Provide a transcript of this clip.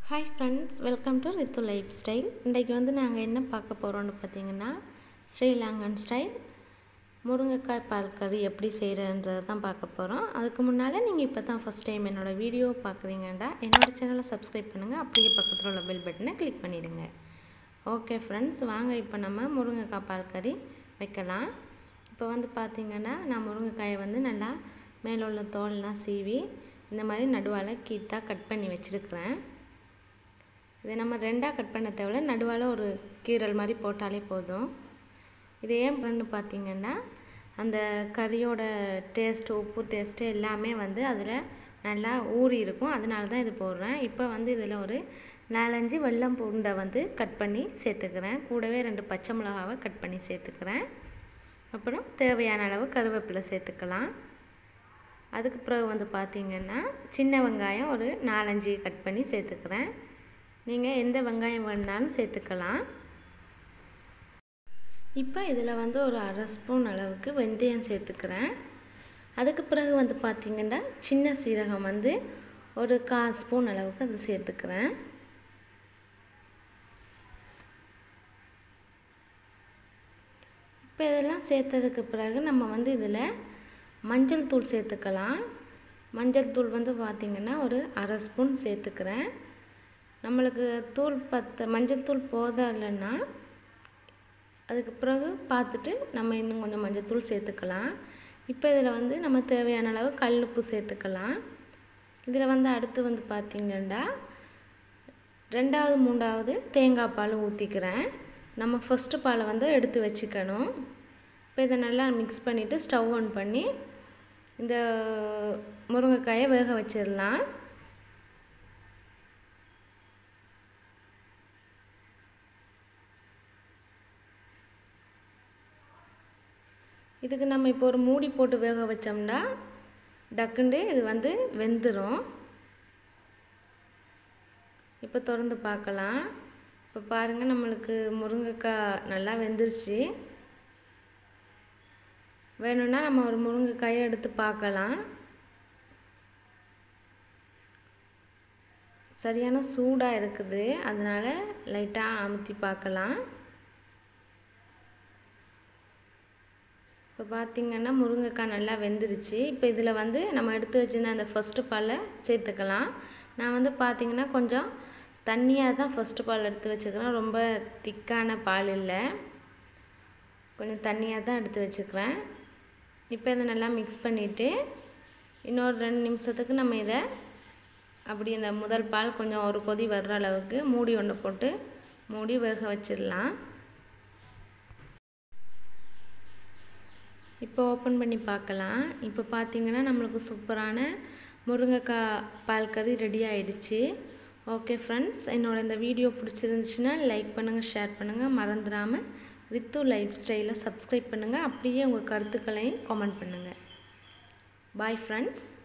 hi friends welcome to Ritu lifestyle இன்றைக்கி வந்து நாங்கள் என்ன பார்க்க போகிறோம்னு பார்த்தீங்கன்னா ஸ்ரீலங்கன் ஸ்டைல் முருங்கைக்காய் பால் கறி எப்படி செய்கிறன்றதை தான் பார்க்க போகிறோம் அதுக்கு முன்னால் நீங்கள் இப்போ தான் ஃபஸ்ட் டைம் என்னோடய வீடியோ பார்க்குறீங்கண்டா என்னோடய சேனலை சப்ஸ்கிரைப் பண்ணுங்கள் அப்படியே பக்கத்தில் உள்ள பெல் பட்டனை கிளிக் பண்ணிவிடுங்க ஓகே ஃப்ரெண்ட்ஸ் வாங்க இப்போ நம்ம முருங்கைக்காய் பால் கறி வைக்கலாம் இப்போ வந்து பார்த்திங்கன்னா நான் முருங்கைக்காயை வந்து நல்லா மேலே உள்ள தோல்லாம் சீவி இந்த மாதிரி நடுவால் கீட்டாக கட் பண்ணி வச்சுருக்கிறேன் இதை நம்ம ரெண்டாக கட் பண்ண தேவையில்ல நடுவால் ஒரு கீரல் மாதிரி போட்டாலே போதும் இது ஏன் பண்ணு பார்த்திங்கன்னா அந்த கறியோட டேஸ்ட்டு உப்பு டேஸ்ட்டு எல்லாமே வந்து அதில் நல்லா ஊறி இருக்கும் அதனால தான் இது போடுறேன் இப்போ வந்து இதில் ஒரு நாலஞ்சு வெள்ளம் பூண்டை வந்து கட் பண்ணி சேர்த்துக்கிறேன் கூடவே ரெண்டு பச்சை மிளகாவை கட் பண்ணி சேர்த்துக்கிறேன் அப்புறம் தேவையான அளவு கருவேப்பிலை சேர்த்துக்கலாம் அதுக்கு பிறகு வந்து பார்த்திங்கன்னா சின்ன வெங்காயம் ஒரு நாலஞ்சு கட் பண்ணி சேர்த்துக்கிறேன் நீங்கள் எந்த வெங்காயம் வேணுனாலும் சேர்த்துக்கலாம் இப்போ இதில் வந்து ஒரு அரை ஸ்பூன் அளவுக்கு வெந்தயம் சேர்த்துக்கிறேன் அதுக்கு பிறகு வந்து பார்த்திங்கன்னா சின்ன சீரகம் வந்து ஒரு கால் ஸ்பூன் அளவுக்கு அது சேர்த்துக்கிறேன் இப்போ இதெல்லாம் சேர்த்ததுக்கு பிறகு நம்ம வந்து இதில் மஞ்சள் தூள் சேர்த்துக்கலாம் மஞ்சள் தூள் வந்து பார்த்திங்கன்னா ஒரு அரை ஸ்பூன் சேர்த்துக்கிறேன் நம்மளுக்கு தூள் பத்த மஞ்சள் தூள் போதலைன்னா அதுக்கு பிறகு பார்த்துட்டு நம்ம இன்னும் கொஞ்சம் மஞ்சள் தூள் சேர்த்துக்கலாம் இப்போ இதில் வந்து நம்ம தேவையான அளவு கல் உப்பு சேர்த்துக்கலாம் இதில் வந்து அடுத்து வந்து பார்த்திங்கன்னா ரெண்டாவது மூன்றாவது தேங்காய் பால் ஊற்றிக்கிறேன் நம்ம ஃபஸ்ட்டு பாலை வந்து எடுத்து வச்சுக்கணும் இப்போ இதை நல்லா மிக்ஸ் பண்ணிவிட்டு ஸ்டவ் ஆன் பண்ணி இந்த முருங்கைக்காயை வேக வச்சிடலாம் இதுக்கு நம்ம இப்போ ஒரு மூடி போட்டு வேக வச்சோம்னா டக்குண்டு இது வந்து வெந்துடும் இப்போ திறந்து பார்க்கலாம் இப்போ பாருங்கள் நம்மளுக்கு முருங்கைக்காய் நல்லா வெந்துருச்சு வேணும்னா நம்ம ஒரு முருங்கைக்காயை எடுத்து பார்க்கலாம் சரியான சூடாக இருக்குது அதனால் லைட்டாக அமுத்தி பார்க்கலாம் இப்போ பார்த்திங்கன்னா முருங்கைக்காய் நல்லா வெந்துருச்சு இப்போ இதில் வந்து நம்ம எடுத்து வச்சுருந்த அந்த ஃபஸ்ட்டு பாலை சேர்த்துக்கலாம் நான் வந்து பார்த்திங்கன்னா கொஞ்சம் தண்ணியாக தான் ஃபஸ்ட்டு பால் எடுத்து வச்சுக்கிறேன் ரொம்ப திக்கான பால் இல்லை கொஞ்சம் தண்ணியாக தான் எடுத்து வச்சுக்கிறேன் இப்போ இதை நல்லா மிக்ஸ் பண்ணிவிட்டு இன்னொரு ரெண்டு நிமிஷத்துக்கு நம்ம இதை அப்படி இந்த முதல் பால் கொஞ்சம் ஒரு கொதி வர்ற அளவுக்கு மூடி ஒன்று போட்டு மூடி வேக வச்சிடலாம் இப்போ ஓப்பன் பண்ணி பார்க்கலாம் இப்போ பார்த்திங்கன்னா நம்மளுக்கு சூப்பரான முருங்கைக்காய் பால் கறி ரெடி ஆயிடுச்சு ஓகே ஃப்ரெண்ட்ஸ் என்னோட இந்த வீடியோ பிடிச்சிருந்துச்சுன்னா லைக் பண்ணுங்கள் ஷேர் பண்ணுங்கள் மறந்துடாமல் ரித்து லைஃப் ஸ்டைலை சப்ஸ்கிரைப் பண்ணுங்கள் அப்படியே உங்கள் கருத்துக்களையும் கமெண்ட் பண்ணுங்கள் பாய் ஃப்ரெண்ட்ஸ்